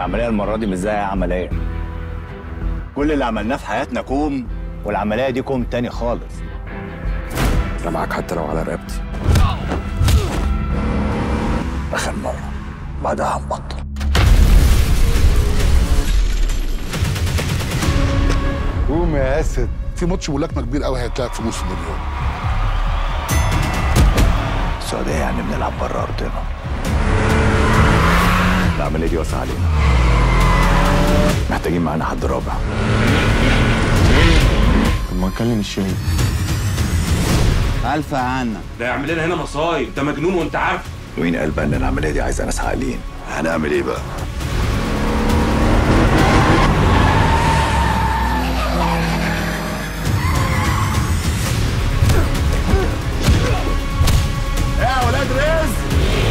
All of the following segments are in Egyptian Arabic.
العمليه المره دي مش زي اي عمليه كل اللي عملناه في حياتنا كوم والعمليه دي كوم تاني خالص انا معاك حتى لو على رقبتي اخر مره بعدها هنبطل قوم يا اسد في ماتش ملاكمه كبير قوي هيتلعب في نص مليون السعوديه يعني بنلعب بره ارضنا العمليه دي واسعه علينا محتاجين معانا حد رابع طب ما نكلم الشهيد ألف عنا ده يعمل لنا هنا مصايب انت مجنون وانت عارف ومين قال بقى ان العمليه دي عايزه ناس عاقلين هنعمل ايه بقى يا ولاد رزق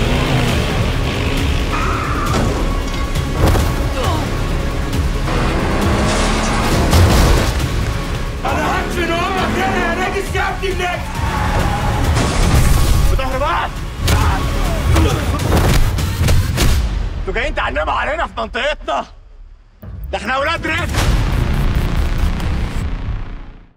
انا هدفن امك هنا يا ناجس يا ابني الناس في ظهر بعض انتوا جايين تعلموا علينا في منطقتنا ده احنا اولاد رزق